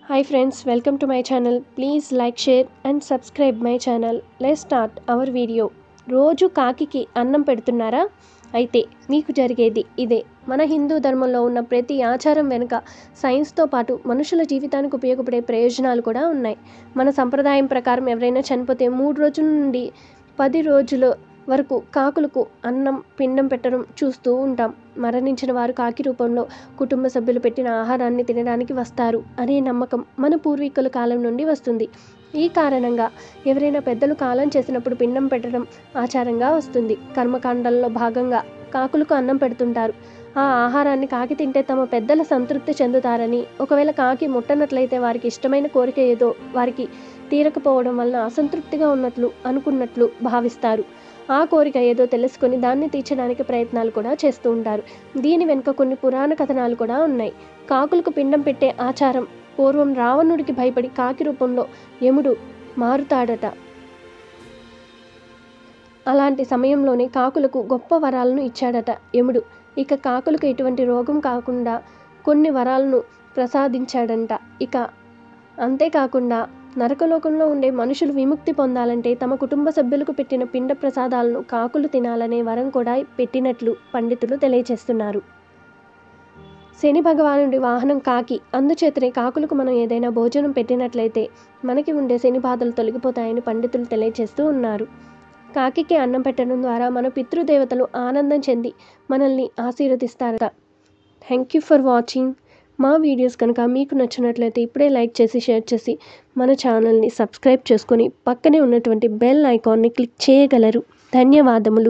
hi friends welcome to my channel please like share and subscribe my channel let start our video రోజు కాకికి అన్నం పెడుతున్నారా అయితే మీకు జరిగేది ఇదే మన హిందూ ధర్మంలో ఉన్న ప్రతి ఆచారం వెనుక సైన్స్తో పాటు మనుషుల జీవితానికి ఉపయోగపడే ప్రయోజనాలు కూడా ఉన్నాయి మన సంప్రదాయం ప్రకారం ఎవరైనా చనిపోతే మూడు రోజుల నుండి పది రోజుల వరకు కాకులకు అన్నం పిండం పెట్టడం చూస్తూ ఉంటాం మరణించిన వారు కాకి రూపంలో కుటుంబ సభ్యులు పెట్టిన ఆహారాన్ని తినడానికి వస్తారు అనే నమ్మకం మన పూర్వీకుల కాలం నుండి వస్తుంది ఈ కారణంగా ఎవరైనా పెద్దలు కాలం చేసినప్పుడు పిండం పెట్టడం ఆచారంగా వస్తుంది కర్మకాండంలో భాగంగా కాకులకు అన్నం పెడుతుంటారు ఆ ఆహారాన్ని కాకి తింటే తమ పెద్దల సంతృప్తి చెందుతారని ఒకవేళ కాకి ముట్టనట్లయితే వారికి ఇష్టమైన కోరిక ఏదో వారికి తీరకపోవడం వలన అసంతృప్తిగా ఉన్నట్లు అనుకున్నట్లు భావిస్తారు ఆ కోరిక ఏదో తెలుసుకొని దాన్ని తీర్చడానికి ప్రయత్నాలు కూడా చేస్తూ ఉంటారు దీని వెనుక కొన్ని పురాణ కథనాలు కూడా ఉన్నాయి కాకులకు పిండం పెట్టే ఆచారం పూర్వం రావణుడికి భయపడి కాకి రూపంలో యముడు మారుతాడట అలాంటి సమయంలోనే కాకులకు గొప్ప వరాలను ఇచ్చాడట యముడు ఇక కాకులకు ఎటువంటి రోగం కాకుండా కొన్ని వరాలను ప్రసాదించాడంట ఇక అంతేకాకుండా నరకలోకంలో ఉండే మనుషులు విముక్తి పొందాలంటే తమ కుటుంబ సభ్యులకు పెట్టిన పిండ ప్రసాదాలను కాకులు తినాలనే వరం కూడా పెట్టినట్లు పండితులు తెలియజేస్తున్నారు శని భగవానుడి వాహనం కాకి అందుచేతనే కాకులకు మనం ఏదైనా భోజనం పెట్టినట్లయితే మనకి ఉండే శని బాధలు తొలగిపోతాయని పండితులు తెలియజేస్తూ ఉన్నారు కాకికి అన్నం పెట్టడం ద్వారా మన పితృదేవతలు ఆనందం చెంది మనల్ని ఆశీర్వదిస్తారట థ్యాంక్ యూ ఫర్ వాచింగ్ మా వీడియోస్ కనుక మీకు నచ్చినట్లయితే ఇప్పుడే లైక్ చేసి షేర్ చేసి మన ఛానల్ని సబ్స్క్రైబ్ చేసుకొని పక్కనే ఉన్నటువంటి బెల్ ఐకాన్ని క్లిక్ చేయగలరు ధన్యవాదములు